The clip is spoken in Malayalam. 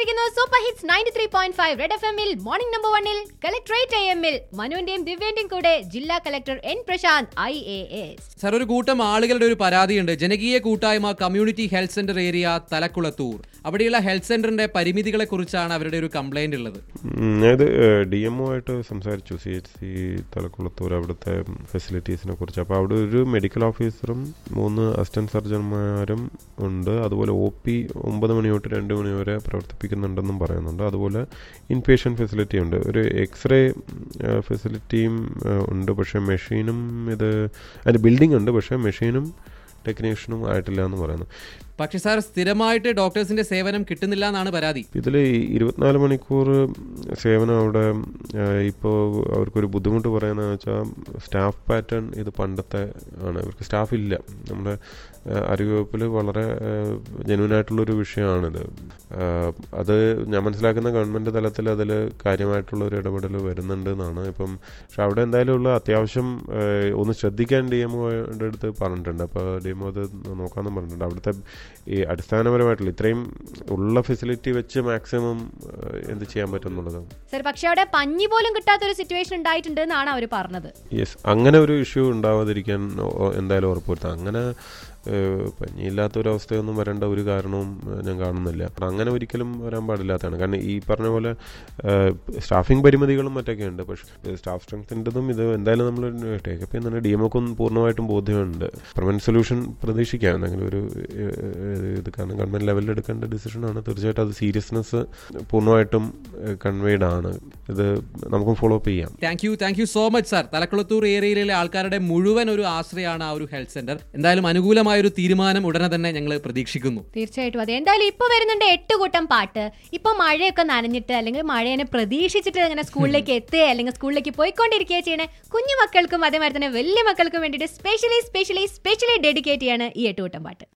കേട്ടുകൊണ്ടിരിക്കുന്നു super hits ninety three point five red F എമ്മിൽ മോർണിംഗ് നമ്പർ വണ്ണിൽ കളക്ടറേറ്റ് എ എമ്മിൽ മനുവിന്റെയും ദിവ്യന്റെയും കൂടെ ജില്ലാ collector N Prasanth I A S sir ഒരു കൂട്ടം ആളുകളുടെ ഒരു പരാതിയുണ്ട് ജനകീയ കൂട്ടായ്മ community health centre area Thalakkulathur അവിടെയുള്ള ഹെൽത്ത് സെന്ററിന്റെ പരിമിതികളെ കുറിച്ചാണ് അവരുടെ ഒരു കംപ്ലൈന്റ് ഉള്ളത് ഉം, ഞാനിത് ഡി എം ഒ ആയിട്ട് സംസാരിച്ചു സി എച്ച് സി തലക്കുളത്തൂർ അവിടുത്തെ ഫെസിലിറ്റീസിനെ കുറിച്ച് അപ്പോൾ അവിടെ ഒരു മെഡിക്കൽ ഓഫീസറും മൂന്ന് അസിസ്റ്റന്റ് സർജന്മാരും ഉണ്ട് അതുപോലെ ഒ പി ഒമ്പത് മണി തൊട്ട് രണ്ട് മണി വരെ പ്രവർത്തിപ്പിക്കുന്നുണ്ടെന്നും പറയുന്നുണ്ട് അതുപോലെ ഇൻപേഷ്യൻ ഫെസിലിറ്റി ഉണ്ട് ഒരു എക്സ്റേ ഫെസിലിറ്റിയും ഉണ്ട് പക്ഷേ മെഷീനും ഇത് അതിൻ്റെ ബിൽഡിംഗ് ഉണ്ട് പക്ഷേ മെഷീനും ടെക്നീഷ്യനും ആയിട്ടില്ല എന്ന് പറയുന്നു പക്ഷെ സാർ സ്ഥിരമായിട്ട് ഡോക്ടേഴ്സിന്റെ സേവനം കിട്ടുന്നില്ല എന്നാണ് പരാതി ഇതിൽ ഇരുപത്തിനാല് മണിക്കൂർ സേവനം അവിടെ ഇപ്പോൾ അവർക്കൊരു ബുദ്ധിമുട്ട് പറയുന്നതെന്ന് വെച്ചാൽ സ്റ്റാഫ് പാറ്റേൺ ഇത് പണ്ടത്തെ ആണ് ഇവർക്ക് സ്റ്റാഫ് ഇല്ല നമ്മുടെ ആരോഗ്യവകുപ്പിൽ വളരെ ജനുവനായിട്ടുള്ളൊരു വിഷയമാണിത് ആ, അത് ഞാൻ മനസ്സിലാക്കുന്ന ഗവൺമെൻറ് തലത്തിൽ അതിൽ കാര്യമായിട്ടുള്ള ഒരു ഇടപെടൽ വരുന്നുണ്ട് എന്നാണ് ഇപ്പം പക്ഷെ അവിടെ എന്തായാലും ഉള്ള അത്യാവശ്യം ആ, ഒന്ന് ശ്രദ്ധിക്കാൻ ഡി എം ഒയുടെ അടുത്ത് പറഞ്ഞിട്ടുണ്ട് അപ്പോൾ ഡി എം ഒ അത് നോക്കാമെന്നും പറഞ്ഞിട്ടുണ്ട് അവിടുത്തെ ഈ അടിസ്ഥാനപരമായിട്ടുള്ള ഇത്രയും ഉള്ള ഫെസിലിറ്റി വെച്ച് മാക്സിമം എന്ത് ചെയ്യാൻ പറ്റും എന്നുള്ളതാണ് സർ പക്ഷെ അവിടെ പഞ്ഞി പോലും കിട്ടാത്ത ഒരു സിറ്റുവേഷൻ ഉണ്ടായിട്ടുണ്ട് എന്നാണ് അവർ പറഞ്ഞത് യെസ് അങ്ങനെ ഒരു ഇഷ്യൂ ഉണ്ടാവാതിരിക്കാൻ ഒ- എന്തായാലും ഉറപ്പുവരുത്താം അങ്ങനെ ഏഹ്, പനിയില്ലാത്തൊരവസ്ഥയൊന്നും വരേണ്ട ഒരു കാരണവും ഏഹ്, ഞാൻ കാണുന്നില്ല അപ്പം അങ്ങനെ ഒരിക്കലും വരാൻ പാടില്ലാത്തതാണ് കാരണം ഈ പറഞ്ഞ പോലെ സ്റ്റാഫിംഗ് പരിമിതികളും മറ്റൊക്കെ ഉണ്ട് പക്ഷേ സ്റ്റാഫ് സ്ട്രെങ്ത്തിൻ്റെതും ഇത് എന്തായാലും നമ്മൾ ടേക്കപ്പ് ചെയ്യുന്നുണ്ട് ഡി എം ഒക്കും പൂർണ്ണമായിട്ടും ബോധ്യമുണ്ട് പെർമനന്റ് സൊല്യൂഷൻ പ്രതീക്ഷിക്കാം എന്തെങ്കിലും ഒരു ഏഹ്, ഇത് കാരണം ഗവൺമെന്റ് ലെവലിൽ എടുക്കേണ്ട ഡിസിഷനാണ് തീർച്ചയായിട്ടും അത് സീരിയസ്നെസ് പൂർണ്ണമായിട്ടും കൺവേഡ് ആണ് ഇത് നമുക്കും ഫോളോ അപ്പ് ചെയ്യാം thank you thank you so much sir Thalakkulathur ഏരിയയിലെ ആൾക്കാരുടെ മുഴുവൻ ഒരു ആശ്രയമാണ് ആ ഒരു ഹെൽത്ത് സെന്റർ എന്തായാലും അനുകൂലമായ ഒരു തീരുമാനം ഉടനെ തന്നെ ഞങ്ങൾ പ്രതീക്ഷിക്കുന്നു തീർച്ചയായിട്ടും അതെ എന്തായാലും ഇപ്പൊ വരുന്നുണ്ട് എട്ട് കൂട്ടം പാട്ട് ഇപ്പൊ മഴയൊക്കെ നനഞ്ഞിട്ട് അല്ലെങ്കിൽ മഴേനെ പ്രതീക്ഷിച്ചിട്ട് അങ്ങനെ സ്കൂളിലേക്ക് എത്തുക അല്ലെങ്കിൽ സ്കൂളിലേക്ക് പോയിക്കൊണ്ടിരിക്കുക ചെയ്യണേ കുഞ്ഞു മക്കൾക്കും അതേമാതിരി തന്നെ വലിയ മക്കൾക്കും വേണ്ടിയിട്ട് സ്പെഷ്യലി സ്പെഷ്യലി സ്പെഷ്യലി ഡെഡിക്കേറ്റ് ചെയ്യാണ് ഈ എട്ട് കൂട്ടം പാട്ട്